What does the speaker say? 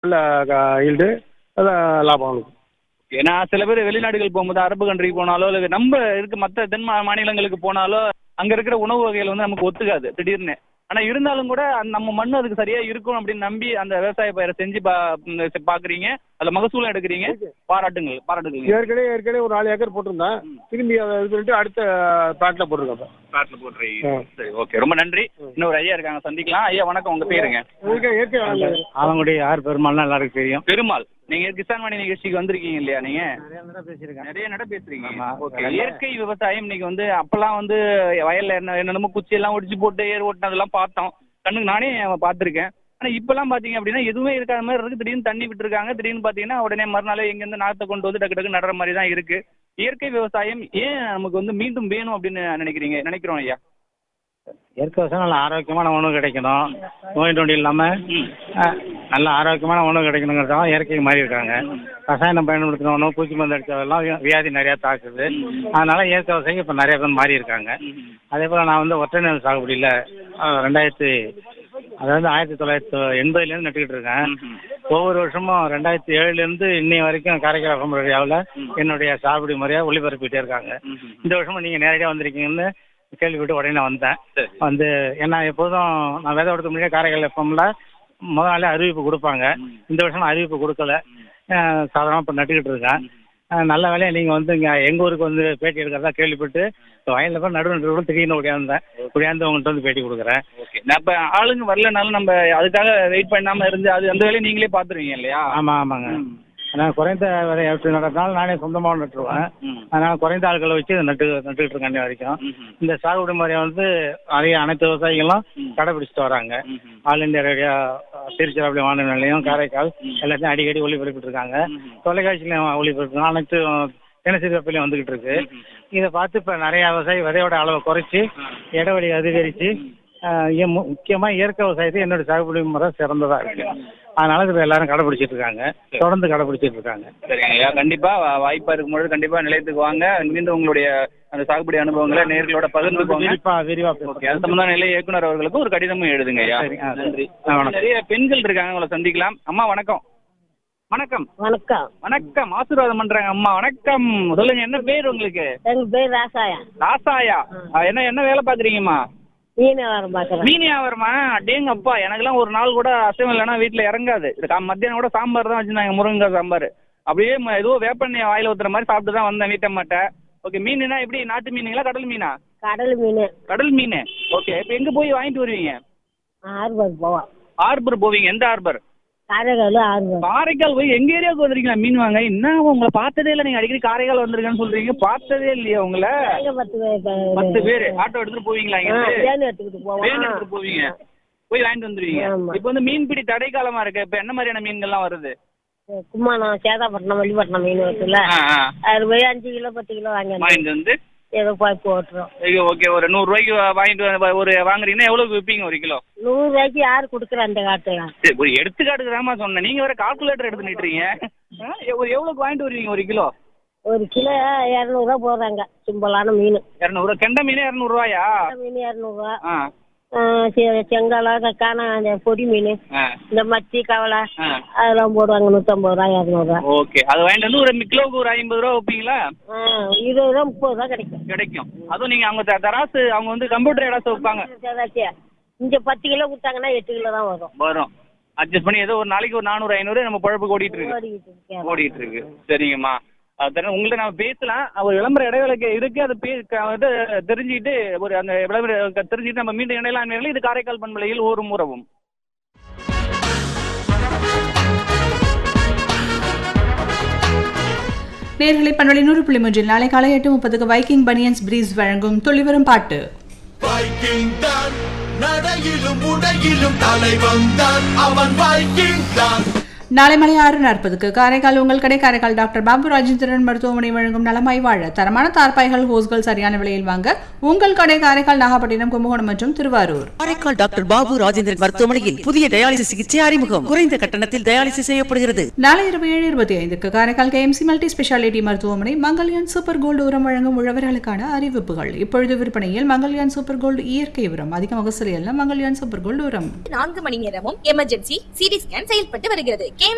நல்ல ஈல்டு நல்ல லாபம் இருக்கும் ஏன்னா சில பேர் வெளிநாடுகள் போகும்போது அரபு கண்ட்ரிக்கு போனாலோ இல்லை நம்ம இருக்க மற்ற தென் மா- மாநிலங்களுக்கு போனாலோ அங்க இருக்கிற உணவு வகைகள் வந்து நமக்கு ஒத்துக்காது திடீர்னு ஆனா இருந்தாலும் கூட அந்த நம்ம மண் அதுக்கு சரியா இருக்கும் அப்படின்னு நம்பி அந்த விவசாய பயிரை செஞ்சு பா ம், செ- பாக்குறீங்க அதுல மகசூலம் எடுக்கிறீங்க பாராட்டுங்கள் பாராட்டுகள் ஏற்கனவே ஏற்கனவே ஒரு நாலு ஏக்கர் போட்டிருந்தேன் திரும்பி அதை இது பண்ணிட்டு அடுத்த பிளாட்ல போட்டிருக்கேன் இப்ப. காட்டுல போட்டுறீங்க ஆ. சரி ஓகே ரொம்ப நன்றி இன்னொரு ஐயா இருக்காங்க சந்திக்கலாம் ஐயா வணக்கம் உங்க பேருங்க இயற்கை இயற்கை வேளாண்மை. அவங்களுடைய யார் பெருமாள்னா எல்லாருக்கும் தெரியும் பெருமாள் நீங்க கிசான் வாணி நிகழ்ச்சிக்கு வந்திருக்கீங்க இல்லையா நீங்க பேசியிருக்கேன் நிறைய நட பேசுறீங்க ஆமா. ஓகே இயற்கை விவசாயம் இன்னைக்கு வந்து அப்பெல்லாம் வந்து வயல்ல என்ன என்னென்னமோ குச்சி எல்லாம் ஒடிச்சு போட்டு ஏர் ஓட்டினதெல்லாம் பார்த்தோம் கண்ணுக்கு நானே பார்த்திருக்கேன் ஆனா இப்பெல்லாம் பாத்தீங்க அப்படின்னா எதுவுமே இருக்காத மாதிரி இருக்கு திடீர்னு தண்ணி விட்டுருக்காங்க திடீர்னு பாத்தீங்கன்னா உடனே மறுநாள் எங்க இருந்து நாத்தை கொண்டு வந்து டக்கு டக்கு நடுற மாதிரி தான் இருக்கு இயற்கை விவசாயம் ஏன் நமக்கு வந்து மீண்டும் வேணும் அப்படின்னு நினைக்கிறீங்க நினைக்கிறோம் ஐயா இயற்கை விவசாயம் நல்ல ஆரோக்கியமான உணவு கிடைக்கணும் நோய் நொடி இல்லாமல் நல்ல ஆரோக்கியமான உணவு கிடைக்கணுங்கிறதால இயற்கைக்கு மாறி இருக்காங்க ரசாயனம் பயன்படுத்தின உணவு பூச்சி மருந்து அடித்ததெல்லாம் வியாதி நிறையா தாக்குது அதனால இயற்கை விவசாயம் இப்போ நிறைய பேர் மாறி இருக்காங்க அதே போல் நான் வந்து ஒற்றை நெல் சாகுபடியில் ரெண்டாயிரத்தி அதாவது ஆயிரத்தி தொள்ளாயிரத்தி எண்பதுலேருந்து நட்டுக்கிட்டு இருக்கேன் ஒவ்வொரு வருஷமும் ரெண்டாயிரத்தி ஏழுலேருந்து இன்னைய வரைக்கும் காரைக்கால் FM ரேடியோவில் என்னுடைய சாகுபடி முறையாக ஒளிபரப்பிட்டே இருக்காங்க இந்த வருஷமும் நீங்கள் நேரடியாக வந்திருக்கீங்கன்னு கேள்விப்பட்டு உடனே நான் வந்தேன் வந்து ஏன்னா எப்போதும் நான் விதை கொடுத்த முன்னாடியே காரைக்கால் எஃப்எம்ல முதல் நாளே அறிவிப்பு கொடுப்பாங்க இந்த வருஷம் நான் அறிவிப்பு கொடுக்கல அஹ் சாதாரணமாக இப்போ நட்டுக்கிட்டு இருக்கேன் அஹ் நல்ல வேலையாக நீங்கள் வந்து இங்கே எங்கள் ஊருக்கு வந்து பேட்டி எடுக்கிறதா கேள்விப்பட்டு இப்போ வயலில் போய் நடுவு நடுவு திடீர்னு ஓடியாந்தேன் ஓடியாந்து உங்கள்கிட்ட வந்து பேட்டி கொடுக்குறேன் ஓகே நான் இப்ப ஆளுங்க வரலனாலும் நம்ம அதுக்காக வெயிட் பண்ணாம இருந்து அது அந்த வேலையை நீங்களே பாத்துருவீங்க இல்லையா ஆமாம் ஆமாங்க நான் குறைந்த விதை எப்படி நடத்தினாலும் நானே சொந்தமாக நட்டுருவேன் அதனால் குறைந்த ஆட்களை வச்சு இதை நட்டு நட்டுக்கிட்டு இருக்கேன் இன்னி வரைக்கும் இந்த சாகுபடி முறையை வந்து நிறைய அனைத்து விவசாயிகளும் கடைபிடிச்சிட்டு வராங்க ஆல் இந்தியா ரேடியோ திருச்சிராப்பள்ளி வானொலி நிலையம் காரைக்கால் எல்லாத்தையும் அடிக்கடி ஒளிபரப்பிட்டு இருக்காங்க தொலைக்காட்சியிலையும் ஒளிபரப்பு அனைத்து தினசரி வெப்பிலையும் வந்துகிட்டு இருக்கு இதை பார்த்து இப்போ நிறைய விவசாயி விதையோட அளவை குறைச்சி இடைவெளி அதிகரித்து முக்கியமாக இயற்கை விவசாயத்தை என்னோட சாகுபடி முறை சிறந்ததாக இருக்கு அதனால இதை எல்லாரும் கடைபிடிச்சிட்டு இருக்காங்க தொடர்ந்து கடைபிடிச்சிட்டு இருக்காங்க சரிங்க ஐயா கண்டிப்பா வா- வாய்ப்பா இருக்கும்பொழுது கண்டிப்பா நிலையத்துக்கு வாங்க மீண்டும் உங்களுடைய அந்த சாகுபடி அனுபவங்களை நேர்களோட பகிர்ந்துக்கோங்க விரிப்பா விரிவா ஓகே அது சம்பந்தமான நிலைய இயக்குனர் அவர்களுக்கு ஒரு கடிதமும் எழுதுங்க ஐயா சரி, ஆ, நன்றி ஆ, வணக்கம். நிறைய பெண்கள் இருக்காங்க உங்களை சந்திக்கலாம் அம்மா வணக்கம் வணக்கம் வணக்கம் வணக்கம் ஆசீர்வாதம் பண்றாங்க அம்மா வணக்கம் சொல்லுங்க என்ன பேர் உங்களுக்கு எங்க பேர் ராசாயா ராசாயா ஆ, என்ன என்ன வேலை பாக்குறீங்கம்மா மீன் வியாபாரம் பாக்குறேன் மீன் வியாபாரமா அடேங்க அப்பா எனக்கெல்லாம் ஒரு நாள் கூட அசைவம் இல்லைன்னா வீட்டுல இறங்காது இது கா- மத்தியானம் கூட சாம்பார் தான் வச்சிருந்தாங்க முருங்கக்காய் சாம்பார் அப்படியே ம- ஏதோ வேப்பெண்ணெய் வாயில ஊத்துற மாதிரி சாப்பிட்டு தான் வந்தேன் வீட்டம்மாட்ட ஓகே மீனுனா எப்படி நாட்டு மீனுங்களா கடல் மீனா கடல் மீன் கடல் மீன் ஓகே இப்போ எங்க போய் வாங்கிட்டு வருவீங்க ஆறுபாடு போவோம் ஹார்பர் போவீங்க எந்த ஹார்பர் காரைக்கால் ஆறுபாடு காரைக்கால் போய் எங்க ஏரியாவுக்கு வந்திருக்கீங்களா மீன் வாங்க என்ன உங்களை பார்த்ததே இல்லை நீங்க அடிக்கடி காரைக்கால் வந்திருக்கேன்னு சொல்றீங்க பார்த்ததே இல்லையா உங்களை நாங்க பத்து பேர் பத்து பேர் ஆட்டோ எடுத்துட்டு போவீங்களா இங்க இருந்து? தேன் எடுத்துக்கிட்டு வேன் போவோம் எடுத்துட்டு போவீங்க போய் வாங்கிட்டு வந்துருவீங்க ஆமா. இப்போ வந்து மீன்பிடி தடை காலமா இருக்கு இப்போ என்ன மாதிரியான மீன்கள்லாம் வருது கும்மாணம் சேதாப்பட்டினம் வள்ளிப்பட்டினம் மீன் வருதுல்ல ஆ ஆ அது போய் அஞ்சு கிலோ பத்து கிலோ வாங்கி வந்து வாங்கிட்டு வந்து ஏதோ போய் போட்டுரும் ஐயோ ஓகே ஒரு நூறு ரூபாய்க்கு வா- வாங்கிட்டு வந்து ஒரு வாங்குறீங்கன்னா எவ்வளவுக்கு விற்பீங்க ஒரு கிலோ நூறு ரூபாய்க்கு யாரு கொடுக்குற அந்த காட்டுல சரி, ஒரு எடுத்துக்காட்டுக்கு தாம்மா சொன்னேன் நீங்க வேற கால்குலேட்டர் எடுத்து நிட்டுறீங்க ஆ, ஒரு எவ்வளவுக்கு வாங்கிட்டு வருவீங்க ஒரு கிலோ ஒரு கிலோ இரநூறுவா போடுறாங்க சிம்பிளான மீன் இரநூறுவா கெண்டை மீன் இரநூறுவாயா மீன் இரநூறுவா ஆ செங்காலா காண அந்த பொடி மீன் ஆ இந்த மத்தி கவலை ஆ அதெல்லாம் போடுவாங்க நூற்றம்பது ரூபா இரநூறுவா ஓகே அது வாங்கிட்டு வந்து ஒரு கிலோவுக்கு ஒரு ஐம்பது ரூபா வைப்பீங்களா ஆ இருபது ரூபா முப்பது ரூபா கிடைக்கும் கிடைக்கும் அதுவும் நீங்க அவங்க த- தராசு அவங்க வந்து கம்ப்யூட்டர் ஏடாசு வைப்பாங்க ஏதாச்சும் இங்க பத்து கிலோ கொடுத்தாங்கன்னா எட்டு கிலோ தான் வரும் வரும் அட்ஜஸ்ட் பண்ணி ஏதோ ஒரு நாளைக்கு ஒரு நானூறு ஐநூறு நம்ம பழப்பு ஓடிட்டு இருக்கு ஓடிக்கிட்டு இருக்கேன் ஓடிட்டு இருக்கு சரிங்கம்மா அது தர உங்கள்ட்ட நம்ம பேசலாம் ஒரு விளம்பர இடைவேளைக்கு இருக்கு அது பே க- வந்து தெரிஞ்சுக்கிட்டு ஒரு அந்த விளம்பர க- தெரிஞ்சுக்கிட்டு நம்ம மீண்டும் இணையலாம் நேயர்களே. இது காரைக்கால் பண்பலையில் ஊரும் உறவும் நேர்களை பண்பலை நூறு புள்ளி மூன்றில் நாளை காலை எட்டு முப்பதுக்கு வைக்கிங் பனியன்ஸ் பிரீஸ் வழங்கும் துளிவரும் பாட்டு வைக்கிங் தான் நடையிலும் உடையிலும் தலை வந்தான் அவன் வைக்கிங் தான் நாளை மணி ஆறு நாற்பதுக்கு காரைக்கால் உங்கள் கடை காரைக்கால் டாக்டர் பாபு ராஜேந்திரன் மருத்துவமனை வழங்கும் நலமாய் வாழ தரமான தார்பாய்கள் ஹோஸ்கள் சரியான விலையில் வாங்க உங்கள் கடை காரைக்கால் நாகப்பட்டினம் கும்பகோணம் மற்றும் திருவாரூர் காரைக்கால் டாக்டர் பாபு ராஜேந்திரன் மருத்துவமனையில் புதிய டயாலிசிஸ் சிகிச்சை அறிமுகம் குறைந்த கட்டணத்தில் டயாலிசிஸ் செய்யப்படுகிறது நாளை இரவு ஏழு இருபத்தி ஐந்துக்கு காரைக்கால் கேஎம்சி மல்டி ஸ்பெஷாலிட்டி மருத்துவமனை மங்கல்யான் சூப்பர் கோல்டு உரம் வழங்கும் உழவர்களுக்கான அறிவிப்புகள் இப்பொழுது விற்பனையில் மங்கல்யான் சூப்பர் கோல்டு இயற்கை உரம் அதிக மகசூல் அல்ல மங்கல்யான் சூப்பர் கோல்டு உரம் நான்கு மணி நேரமும் எமர்ஜென்சி சிடி ஸ்கேன் செயல்பட்டு வருகிறது